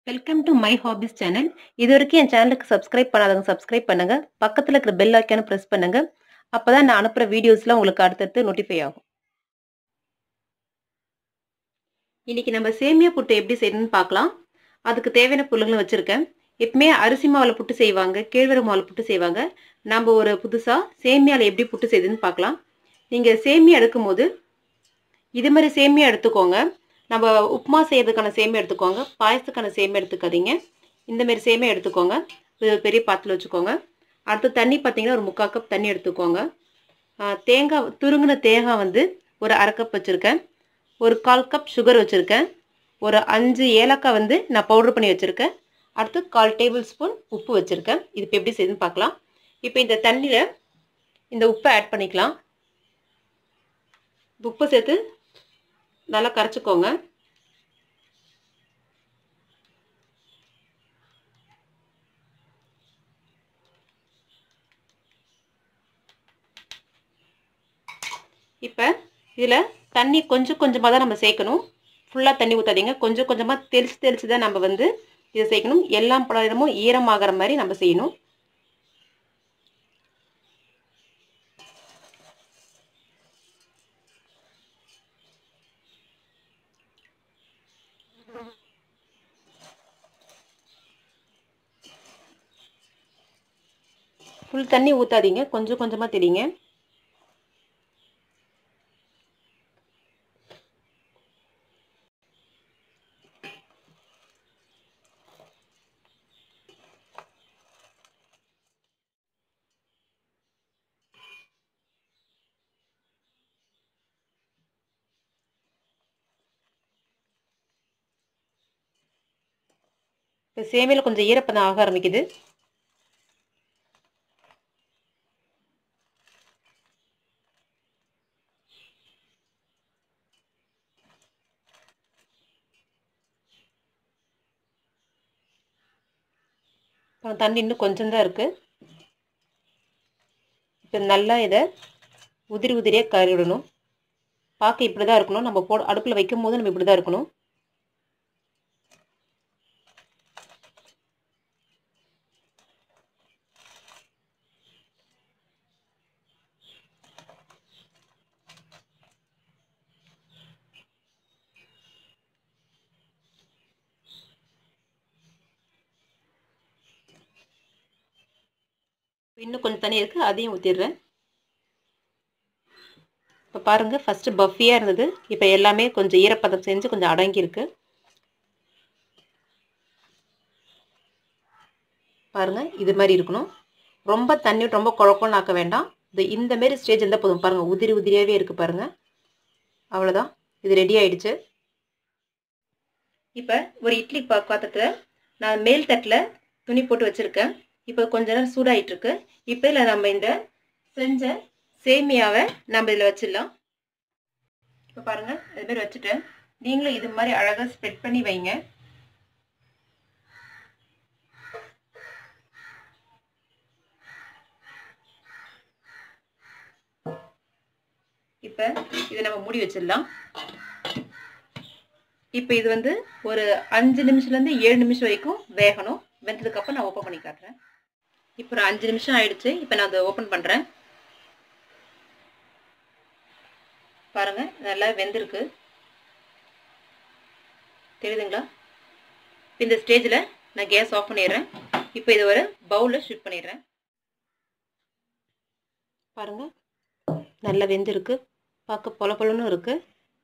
welcome to my hobbies channel இது வரைக்கும் என் சேனலுக்கு சப்ஸ்கிரைப் பண்ணாதவங்க சப்ஸ்கிரைப் பண்ணுங்க பக்கத்தில் இருக்கிற பெல் ஐக்கான ப்ரெஸ் பண்ணுங்க அப்பதான் நான் அனுப்புகிற வீடியோஸ்லாம் உங்களுக்கு அடுத்தடுத்து நோட்டிஃபை ஆகும் இன்னைக்கு நம்ம சேமியா புட்டு எப்படி செய்யணும்னு பார்க்கலாம் அதுக்கு தேவையான பொருள்களை வச்சுருக்கேன் எப்பவுமே அரிசி மாவில் புட்டு செய்வாங்க கேழ்வரகு மாவில் புட்டு செய்வாங்க நம்ம ஒரு புதுசாக சேமியாவில் எப்படி புட்டு செய்யுதுன்னு பார்க்கலாம் நீங்கள் சேமியா எடுக்கும்போது இது மாதிரி சேமியா எடுத்துக்கோங்க நம்ம உப்புமா செய்யறதுக்கான சேமியா எடுத்துக்கோங்க பாயசத்துக்கான சேமியா எடுத்துக்காதீங்க இந்த மாதிரி சேமியா எடுத்துக்கோங்க இது பெரிய பாத்தில் வச்சுக்கோங்க அடுத்து தண்ணி பார்த்தீங்கன்னா ஒரு முக்கால் கப் தண்ணி எடுத்துக்கோங்க தேங்காய் துருங்கின தேங்காய் வந்து ஒரு அரை கப் வச்சுருக்கேன் ஒரு கால் கப் சுகர் வச்சுருக்கேன் ஒரு அஞ்சு ஏலக்காய் வந்து நான் பவுடர் பண்ணி வச்சுருக்கேன் அடுத்து கால் டேபிள் ஸ்பூன் உப்பு வச்சுருக்கேன் இது இப்போ எப்படி செய்யுதுன்னு பார்க்கலாம் இப்போ இந்த தண்ணியில் இந்த உப்பை ஆட் பண்ணிக்கலாம் உப்பு சேர்த்து நல்லா கரைச்சிக்கோங்க இப்போ இதில் தண்ணி கொஞ்சம் கொஞ்சமாக தான் நம்ம சேர்க்கணும் ஃபுல்லாக தண்ணி ஊற்றாதீங்க கொஞ்சம் கொஞ்சமாக தெளித்து தெளித்து தான் நம்ம வந்து இதை சேர்க்கணும் எல்லா பழமும் ஈரமாகிற மாதிரி நம்ம செய்யணும் ஃபுல் தண்ணி ஊற்றாதீங்க கொஞ்சம் கொஞ்சமாக தெளிங்க இப்போ சேமியில் கொஞ்சம் ஈரப்பதம் ஆக ஆரம்பிக்குது தண்ணி இன்னும் கொஞ்சம் தான் இருக்குது இப்போ நல்லா இதை உதிரி உதிரியாக கறி விடணும் பார்க்க இப்படி தான் இருக்கணும் நம்ம போ அடுப்பில் வைக்கும் போது நம்ம இப்படி தான் இருக்கணும் இன்னும் கொஞ்சம் தண்ணி இருக்குது அதையும் ஊற்றிடுறேன் இப்போ பாருங்கள் ஃபஸ்ட்டு பஃபியாக இருந்தது இப்போ எல்லாமே கொஞ்சம் ஈரப்பதம் செஞ்சு கொஞ்சம் அடங்கியிருக்கு பாருங்கள் இது மாதிரி இருக்கணும் ரொம்ப தண்ணி ரொம்ப குழப்பம்னு ஆக்க வேண்டாம் இது இந்த மாரி ஸ்டேஜ் இருந்தால் போதும் பாருங்கள் உதிரி உதிரியாகவே இருக்குது பாருங்கள் அவ்வளோதான் இது ரெடி ஆயிடுச்சு இப்போ ஒரு இட்லி பா பாத்திரத்தில் நான் மேல் தட்டில் துணி போட்டு வச்சுருக்கேன் இப்போ கொஞ்ச நேரம் சூடாயிட்டிருக்கு இப்போ இதில் நம்ம இந்த செஞ்ச சேமியாவை நம்ம இதில் வச்சிடலாம் இப்போ பாருங்கள் இது மாதிரி வச்சுட்டேன் நீங்களும் இது மாதிரி அழகாக ஸ்ப்ரெட் பண்ணி வைங்க இப்போ இதை நம்ம மூடி வச்சிடலாம் இப்போ இது வந்து ஒரு அஞ்சு நிமிஷத்துலேருந்து ஏழு நிமிஷம் வரைக்கும் வேகணும் வெந்ததுக்கப்புறம் நான் ஓப்பன் பண்ணி காட்டுறேன் இப்போ ஒரு அஞ்சு நிமிஷம் ஆயிடுச்சு இப்போ நான் அதை ஓப்பன் பண்ணுறேன் பாருங்கள் நல்லா வெந்திருக்கு தெரியுதுங்களா இந்த ஸ்டேஜில் நான் கேஸ் ஆஃப் பண்ணிடுறேன் இப்போ இது ஒரு பவுலில் ஷிஃப்ட் பண்ணிடுறேன் பாருங்கள் நல்லா வெந்திருக்கு பார்க்க பொல பொலன்னு இருக்குது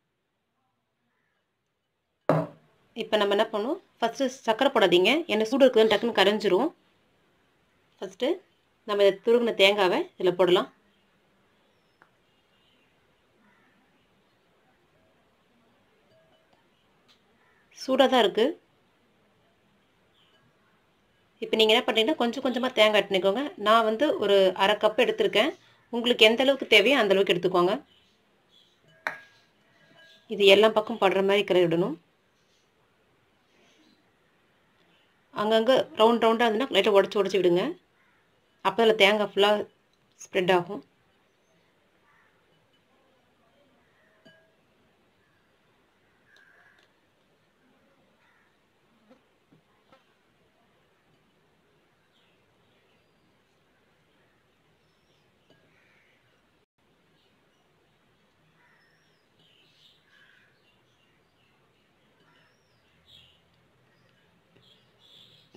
இப்போ நம்ம என்ன பண்ணுவோம் ஃபஸ்ட்டு சக்கரை போடாதீங்க என்ன சூடு இருக்குதுன்னு டக்குன்னு கரைஞ்சிரும் ஃபஸ்ட்டு நம்ம இதை துருகின தேங்காவை இதில் போடலாம் சூடாக தான் இருக்குது இப்போ நீங்கள் என்ன பண்ணுறீங்கன்னா கொஞ்சம் கொஞ்சமாக தேங்காய் ஆட் பண்ணிக்கோங்க நான் வந்து ஒரு அரை கப் எடுத்திருக்கேன் உங்களுக்கு எந்த அளவுக்கு தேவையோ அந்த அளவுக்கு எடுத்துக்கோங்க இது எல்லா பக்கம் படுற மாதிரி கரை விடணும் அங்கங்கே ரவுண்ட் ரவுண்டாக இருந்துன்னா லைட்டாக உடச்சி உடச்சி விடுங்க அப்போ அதில் தேங்காய் ஃபுல்லாக ஸ்ப்ரெட் ஆகும்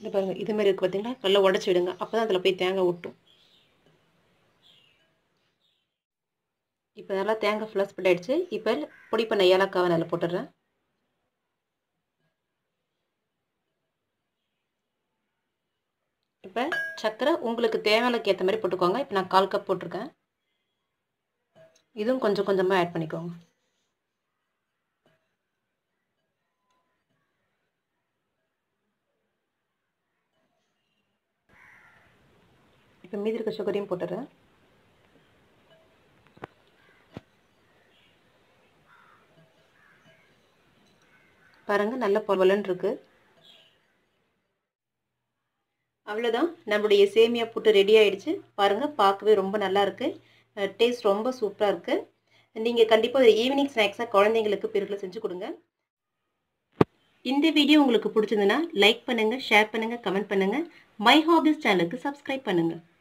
இது பாருங்கள் இது மாதிரி இருக்குது பார்த்தீங்களா நல்லா உடச்சி விடுங்க அப்போ தான் அதில் போய் தேங்காய் ஒட்டும் இப்போ நல்லா தேங்காய் ஃபுல்லாக ஸ்ப்ரெட் ஆகிடுச்சு இப்போ பொடி பண்ண ஏலக்காவை நல்லா போட்டுடுறேன் இப்போ சர்க்கரை உங்களுக்கு தேவையானக்கு ஏற்ற மாதிரி போட்டுக்கோங்க இப்போ நான் கால் கப் போட்டிருக்கேன் இதுவும் கொஞ்சம் கொஞ்சமாக ஆட் பண்ணிக்கோங்க இப்போ மீதி இருக்க சுகரையும் போட்டுறேன் பாருங்கள் நல்ல பொருவலன் இருக்கு அவ்வளோதான் நம்மளுடைய சேமியா புட்டு ரெடி ஆயிடுச்சு பாருங்கள் பார்க்கவே ரொம்ப நல்லா இருக்கு டேஸ்ட் ரொம்ப சூப்பராக இருக்குது நீங்கள் கண்டிப்பாக ஈவினிங் ஸ்நாக்ஸாக குழந்தைங்களுக்கு பிறகு செஞ்சு கொடுங்க இந்த வீடியோ உங்களுக்கு பிடிச்சிருந்துன்னா லைக் பண்ணுங்கள் ஷேர் பண்ணுங்கள் கமெண்ட் பண்ணுங்கள் மை ஹாபிஸ் சேனலுக்கு சப்ஸ்கிரைப் பண்ணுங்கள்